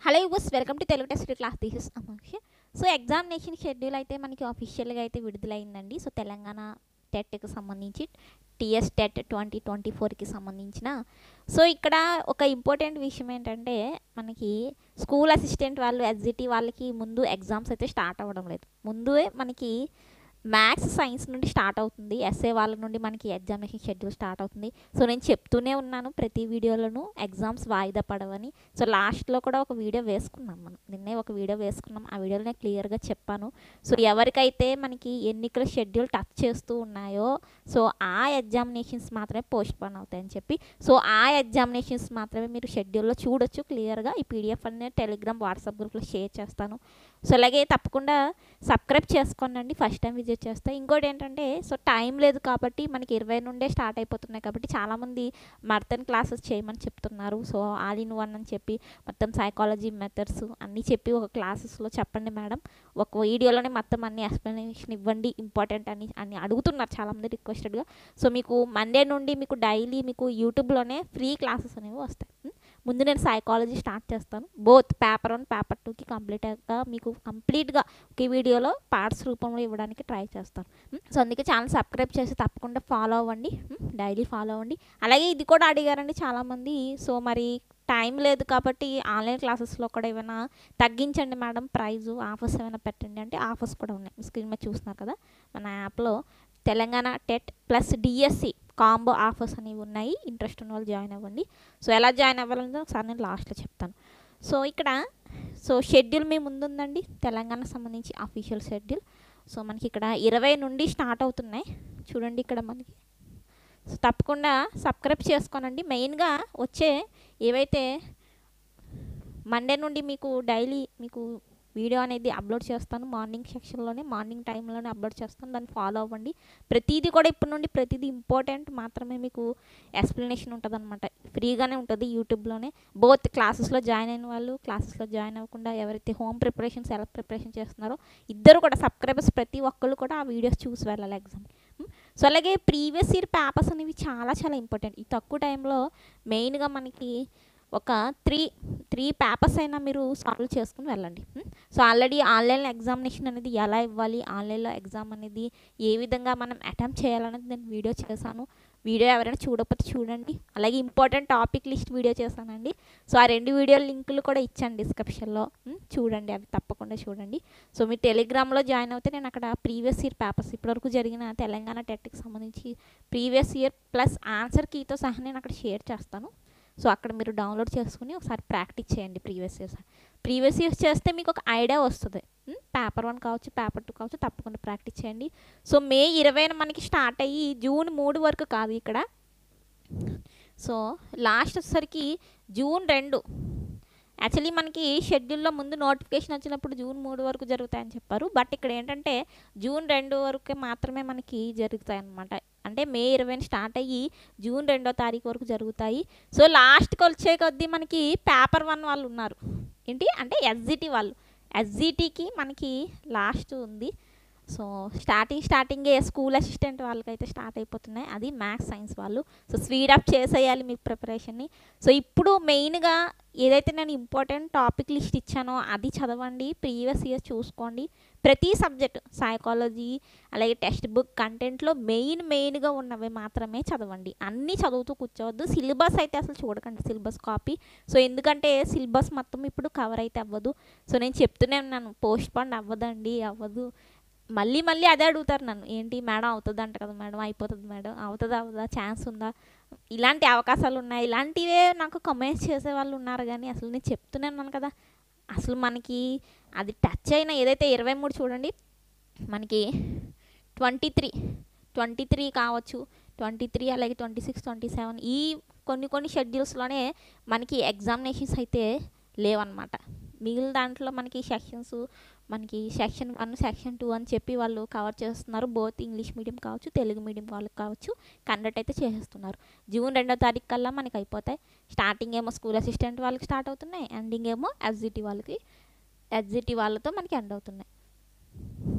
Hello use welcome to Telugu test class this is Amaksha so examination schedule అయితే మనకి అఫీషియల్గా అయితే విడుదలైందండి సో తెలంగాణ టెట్కి సంబంధించి టీఎస్ టెట్ ట్వంటీ ట్వంటీ ఫోర్కి సంబంధించిన సో ఇక్కడ ఒక ఇంపార్టెంట్ విషయం ఏంటంటే మనకి స్కూల్ అసిస్టెంట్ వాళ్ళు ఎస్జిటి వాళ్ళకి ముందు ఎగ్జామ్స్ అయితే స్టార్ట్ అవ్వడం లేదు ముందే మనకి మ్యాథ్స్ సైన్స్ నుండి స్టార్ట్ అవుతుంది ఎస్ఏ వాళ్ళ నుండి మనకి ఎగ్జామినేషన్ షెడ్యూల్ స్టార్ట్ అవుతుంది సో నేను చెప్తూనే ఉన్నాను ప్రతి వీడియోలోనూ ఎగ్జామ్స్ వాయిదా పడవని సో లాస్ట్లో కూడా ఒక వీడియో వేసుకున్నాం మనం నిన్నే ఒక వీడియో వేసుకున్నాం ఆ వీడియోలో నేను క్లియర్గా చెప్పాను సో ఎవరికైతే మనకి ఎన్నికల షెడ్యూల్ టచ్ చేస్తూ ఉన్నాయో సో ఆ ఎగ్జామినేషన్స్ మాత్రమే పోస్ట్ పోన్ అవుతాయని చెప్పి సో ఆ ఎగ్జామినేషన్స్ మాత్రమే మీరు షెడ్యూల్లో చూడొచ్చు క్లియర్గా ఈ పీడిఎఫ్ అనేది టెలిగ్రామ్ వాట్సాప్ గ్రూప్లో షేర్ చేస్తాను సో అలాగే తప్పకుండా సబ్స్క్రైబ్ చేసుకోండి ఫస్ట్ టైం విజిట్ చేస్తే ఇంకోటి ఏంటంటే సో టైం లేదు కాబట్టి మనకి ఇరవై నుండే స్టార్ట్ అయిపోతున్నాయి కాబట్టి చాలామంది మర్తన్ క్లాసెస్ చేయమని చెప్తున్నారు సో ఆల్ ఇన్ వన్ అని చెప్పి మొత్తం సైకాలజీ మెథడ్స్ అన్నీ చెప్పి ఒక క్లాసెస్లో చెప్పండి మేడం ఒక వీడియోలోనే మొత్తం అన్ని ఎక్స్ప్లెనేషన్ ఇవ్వండి ఇంపార్టెంట్ అని అని అడుగుతున్నారు చాలామంది రిక్వెస్టెడ్గా సో మీకు మండే నుండి మీకు డైలీ మీకు యూట్యూబ్లోనే ఫ్రీ క్లాసెస్ అనేవి వస్తాయి ఉం? ముందు నేను సైకాలజీ స్టార్ట్ చేస్తాను బోత్ పేపర్ వన్ పేపర్ టూకి కంప్లీట్గా మీకు కంప్లీట్గా ఒక వీడియోలో పార్ట్స్ రూపంలో ఇవ్వడానికి ట్రై చేస్తాను ఉం? సో అందుకే ఛానల్ సబ్స్క్రైబ్ చేసి తప్పకుండా ఫాలో అవ్వండి డైలీ ఫాలో అవ్వండి అలాగే ఇది కూడా అడిగారండి చాలామంది సో మరి టైం లేదు కాబట్టి ఆన్లైన్ క్లాసెస్లో కూడా ఏమైనా తగ్గించండి మేడం ప్రైజు ఆఫర్స్ ఏమైనా పెట్టండి అంటే ఆఫర్స్ కూడా ఉన్నాయి మీ స్క్రీన్ మీద చూస్తున్నారు కదా మన యాప్లో Telangana TET plus DSC combo offers అనేవి ఉన్నాయి ఇంట్రెస్ట్ ఉన్న వాళ్ళు జాయిన్ అవ్వండి సో ఎలా జాయిన్ అవ్వాలని ఒకసారి నేను లాస్ట్లో చెప్తాను సో ఇక్కడ సో షెడ్యూల్ మీ ముందుందండి తెలంగాణకు సంబంధించి అఫీషియల్ షెడ్యూల్ సో మనకి ఇక్కడ ఇరవై నుండి స్టార్ట్ అవుతున్నాయి చూడండి ఇక్కడ మనకి సో తప్పకుండా సబ్స్క్రైబ్ చేసుకోనండి మెయిన్గా వచ్చే ఏవైతే మండే నుండి మీకు డైలీ మీకు వీడియో అనేది అప్లోడ్ చేస్తాను మార్నింగ్ సెక్షన్లోనే మార్నింగ్ టైంలోనే అప్లోడ్ చేస్తాను దాన్ని ఫాలో అవ్వండి ప్రతిదీ కూడా ఇప్పటి నుండి ప్రతిదీ ఇంపార్టెంట్ మాత్రమే మీకు ఎక్స్ప్లెనేషన్ ఉంటుంది అనమాట ఫ్రీగానే ఉంటుంది యూట్యూబ్లోనే బోత్ క్లాసెస్లో జాయిన్ అయిన వాళ్ళు క్లాసెస్లో జాయిన్ అవ్వకుండా ఎవరైతే హోమ్ ప్రిపరేషన్ సెల్ఫ్ ప్రిపరేషన్ చేస్తున్నారో ఇద్దరు కూడా సబ్స్క్రైబర్స్ ప్రతి ఒక్కళ్ళు కూడా ఆ వీడియోస్ చూసి వెళ్ళాలి ఎగ్జామ్ సో అలాగే ప్రీవియస్ ఇయర్ పేపర్స్ అనేవి చాలా చాలా ఇంపార్టెంట్ ఈ తక్కువ టైంలో మెయిన్గా మనకి ఒక త్రీ త్రీ పేపర్స్ అయినా మీరు సాల్వ్ చేసుకుని వెళ్ళండి సో ఆల్రెడీ ఆన్లైన్ ఎగ్జామినేషన్ అనేది ఎలా ఇవ్వాలి ఆన్లైన్లో ఎగ్జామ్ అనేది ఏ విధంగా మనం అటెంప్ట్ చేయాలనేది నేను వీడియో చేశాను వీడియో ఎవరైనా చూడకపోతే చూడండి అలాగే ఇంపార్టెంట్ టాపిక్ లిస్ట్ వీడియో చేశానండి సో ఆ రెండు వీడియో లింకులు కూడా ఇచ్చాను డిస్క్రిప్షన్లో ఉమ్, చూడండి అవి తప్పకుండా చూడండి సో మీరు టెలిగ్రామ్లో జాయిన్ అవుతే నేను అక్కడ ప్రీవియస్ ఇయర్ పేపర్స్ ఇప్పటివరకు జరిగిన తెలంగాణ టెట్కి సంబంధించి ప్రీవియస్ ఇయర్ ప్లస్ ఆన్సర్ కీతో సహా నేను అక్కడ షేర్ చేస్తాను సో అక్కడ మీరు డౌన్లోడ్ చేసుకుని ఒకసారి ప్రాక్టీస్ చేయండి ప్రీవియస్ ఇయర్స్ ప్రీవియస్ ఇయర్స్ చేస్తే మీకు ఒక ఐడియా వస్తుంది పేపర్ వన్ కావచ్చు పేపర్ టూ కావచ్చు తప్పకుండా ప్రాక్టీస్ చేయండి సో మే ఇరవైన మనకి స్టార్ట్ అయ్యి జూన్ మూడు వరకు కాదు ఇక్కడ సో లాస్ట్ వచ్చేసరికి జూన్ రెండు యాక్చువల్లీ మనకి షెడ్యూల్లో ముందు నోటిఫికేషన్ వచ్చినప్పుడు జూన్ మూడు వరకు జరుగుతాయని చెప్పారు బట్ ఇక్కడ ఏంటంటే జూన్ రెండు వరకే మాత్రమే మనకి జరుగుతాయి అన్నమాట అంటే మే ఇరవైన స్టార్ట్ అయ్యి జూన్ రెండో తారీఖు వరకు జరుగుతాయి సో లాస్ట్కి వచ్చే కొద్దీ మనకి పేపర్ వన్ వాళ్ళు ఉన్నారు ఏంటి అంటే ఎస్జిటి వాళ్ళు ఎస్జిటికి మనకి లాస్ట్ ఉంది సో స్టార్టింగ్ స్టార్టింగే స్కూల్ అసిస్టెంట్ వాళ్ళకైతే స్టార్ట్ అయిపోతున్నాయి అది మ్యాథ్స్ సైన్స్ వాళ్ళు సో స్పీడ్ అప్ చేసేయాలి మీ ప్రిపరేషన్ని సో ఇప్పుడు మెయిన్గా ఏదైతే నేను ఇంపార్టెంట్ టాపిక్ లిస్ట్ ఇచ్చానో అది చదవండి ప్రీవియస్ ఇయర్ చూసుకోండి ప్రతి సబ్జెక్ట్ సైకాలజీ అలాగే టెక్స్ట్ బుక్ కంటెంట్లో మెయిన్ మెయిన్గా ఉన్నవి మాత్రమే చదవండి అన్నీ చదువుతూ కూర్చోవద్దు సిలబస్ అయితే అసలు చూడకండి సిలబస్ కాపీ సో ఎందుకంటే సిలబస్ మొత్తం ఇప్పుడు కవర్ అయితే అవ్వదు సో నేను చెప్తూనే ఉన్నాను పోస్ట్ పోన్ అవ్వదండి అవ్వదు మళ్ళీ మళ్ళీ అదే అడుగుతారు నన్ను ఏంటి మేడం అవుతుంది అంట కదా మేడం అయిపోతుంది మేడం అవుతుందా అవుతుందా ఛాన్స్ ఉందా ఇలాంటి అవకాశాలు ఉన్నాయి ఇలాంటివే నాకు కమెంట్స్ చేసే వాళ్ళు ఉన్నారు కానీ అసలు నేను చెప్తూనే ఉన్నాను కదా అసలు మనకి అది టచ్ అయిన ఏదైతే ఇరవై మూడు చూడండి మనకి ట్వంటీ త్రీ ట్వంటీ త్రీ కావచ్చు ట్వంటీ త్రీ అలాగే ట్వంటీ సిక్స్ ట్వంటీ సెవెన్ ఈ కొన్ని కొన్ని షెడ్యూల్స్లోనే మనకి ఎగ్జామినేషన్స్ అయితే లేవన్నమాట మిగిలిన దాంట్లో మనకి సెక్షన్స్ మనకి సెక్షన్ వన్ సెక్షన్ టూ అని చెప్పి వాళ్ళు కవర్ చేస్తున్నారు బోత్ ఇంగ్లీష్ మీడియం కావచ్చు తెలుగు మీడియం వాళ్ళకి కావచ్చు కండక్ట్ అయితే చేసేస్తున్నారు జూన్ రెండో తారీఖు కల్లా మనకి అయిపోతాయి స్టార్టింగ్ ఏమో స్కూల్ అసిస్టెంట్ వాళ్ళకి స్టార్ట్ అవుతున్నాయి ఎండింగ్ ఏమో ఎస్జిటి వాళ్ళకి ఎస్జిటి వాళ్ళతో మనకి ఎండ్ అవుతున్నాయి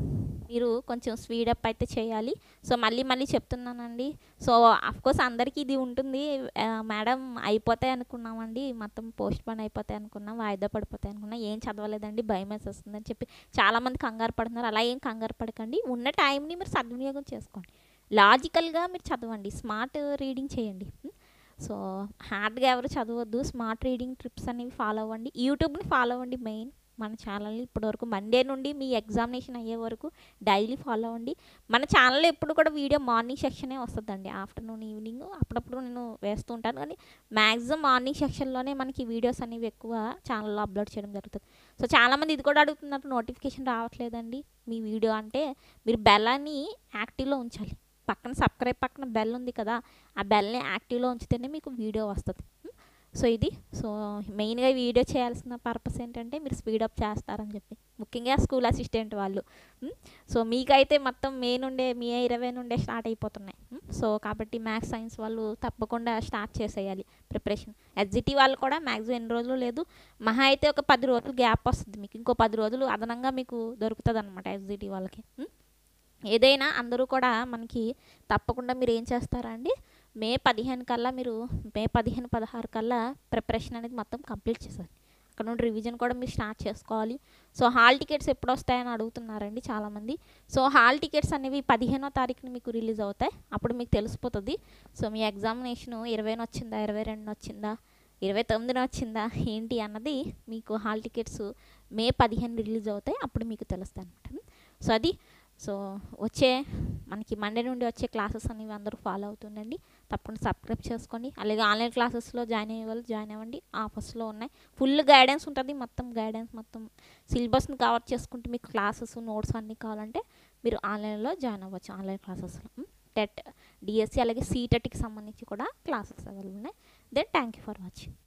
మీరు కొంచెం స్పీడప్ అయితే చేయాలి సో మళ్ళీ మళ్ళీ చెప్తున్నానండి సో కోర్స్ అందరికీ ఇది ఉంటుంది ఆ, మేడం అయిపోతాయి అనుకున్నామండి మొత్తం పోస్ట్ పోన్ అయిపోతాయి అనుకున్నాం వాయిదా పడిపోతాయి అనుకున్నాం ఏం చదవలేదండి భయం వేసేస్తుందని చెప్పి చాలామంది కంగారు పడుతున్నారు అలా ఏం కంగారు పడకండి ఉన్న టైంని మీరు సద్వినియోగం చేసుకోండి లాజికల్గా మీరు చదవండి స్మార్ట్ రీడింగ్ చేయండి సో హార్డ్గా ఎవరు చదవద్దు స్మార్ట్ రీడింగ్ ట్రిప్స్ అనేవి ఫాలో అవ్వండి యూట్యూబ్ని ఫాలో అవ్వండి మెయిన్ మన ఛానల్ని ఇప్పటివరకు మండే నుండి మీ ఎగ్జామినేషన్ అయ్యే వరకు డైలీ ఫాలో అవ్వండి మన ఛానల్లో ఎప్పుడు కూడా వీడియో మార్నింగ్ సెక్షనే వస్తుందండి ఆఫ్టర్నూన్ ఈవినింగ్ అప్పుడప్పుడు నేను వేస్తూ ఉంటాను కానీ మ్యాక్సిమం మార్నింగ్ సెక్షన్లోనే మనకి వీడియోస్ అనేవి ఎక్కువ ఛానల్లో అప్లోడ్ చేయడం జరుగుతుంది సో చాలామంది ఇది కూడా అడుగుతున్నారు నోటిఫికేషన్ రావట్లేదండి మీ వీడియో అంటే మీరు బెల్లాన్ని యాక్టివ్లో ఉంచాలి పక్కన సబ్స్క్రైబ్ పక్కన బెల్ ఉంది కదా ఆ బెల్ని యాక్టివ్లో ఉంచితేనే మీకు వీడియో వస్తుంది సో ఇది సో మెయిన్గా వీడియో చేయాల్సిన పర్పస్ ఏంటంటే మీరు స్పీడప్ చేస్తారని చెప్పి ముఖ్యంగా స్కూల్ అసిస్టెంట్ వాళ్ళు ఉమ్, సో మీకైతే మొత్తం మే నుండే మే ఇరవై నుండే స్టార్ట్ అయిపోతున్నాయి ఉమ్, సో కాబట్టి మ్యాథ్స్ సైన్స్ వాళ్ళు తప్పకుండా స్టార్ట్ చేసేయాలి ప్రిపరేషన్ ఎస్జిటి వాళ్ళు కూడా మ్యాక్సిమం ఎన్ని రోజులు లేదు మహా అయితే ఒక పది రోజులు గ్యాప్ వస్తుంది మీకు ఇంకో పది రోజులు అదనంగా మీకు దొరుకుతుంది అనమాట ఎస్జిటి వాళ్ళకి ఉమ్. ఏదైనా అందరూ కూడా మనకి తప్పకుండా మీరు ఏం చేస్తారండి మే పదిహేను కల్లా మీరు మే పదిహేను పదహారు కల్లా ప్రిపరేషన్ అనేది మొత్తం కంప్లీట్ చేశారు అక్కడ నుండి రివిజన్ కూడా మీరు స్టార్ట్ చేసుకోవాలి సో హాల్ టికెట్స్ ఎప్పుడు వస్తాయని అడుగుతున్నారండి చాలామంది సో హాల్ టికెట్స్ అనేవి పదిహేనో తారీఖున మీకు రిలీజ్ అవుతాయి అప్పుడు మీకు తెలిసిపోతుంది సో మీ ఎగ్జామినేషన్ ఇరవైన వచ్చిందా ఇరవై రెండున వచ్చిందా ఇరవై తొమ్మిదిన వచ్చిందా ఏంటి అన్నది మీకు హాల్ టికెట్స్ మే పదిహేను రిలీజ్ అవుతాయి అప్పుడు మీకు తెలుస్తాయి అనమాట సో అది సో వచ్చే మనకి మండే నుండి వచ్చే క్లాసెస్ అనేవి అందరూ ఫాలో అవుతుండండి తప్పకుండా సబ్స్క్రైబ్ చేసుకోండి అలాగే ఆన్లైన్ క్లాసెస్లో జాయిన్ అయ్యే వాళ్ళు జాయిన్ అవ్వండి ఆఫర్స్లో ఉన్నాయి ఫుల్ గైడెన్స్ ఉంటుంది మొత్తం గైడెన్స్ మొత్తం సిలబస్ని కవర్ చేసుకుంటూ మీకు క్లాసెస్ నోట్స్ అన్నీ కావాలంటే మీరు ఆన్లైన్లో జాయిన్ అవ్వచ్చు ఆన్లైన్ క్లాసెస్లో టెట్ డిఎస్సి అలాగే సీటెట్కి సంబంధించి కూడా క్లాసెస్ అవైలబుల్ ఉన్నాయి then thank you for watching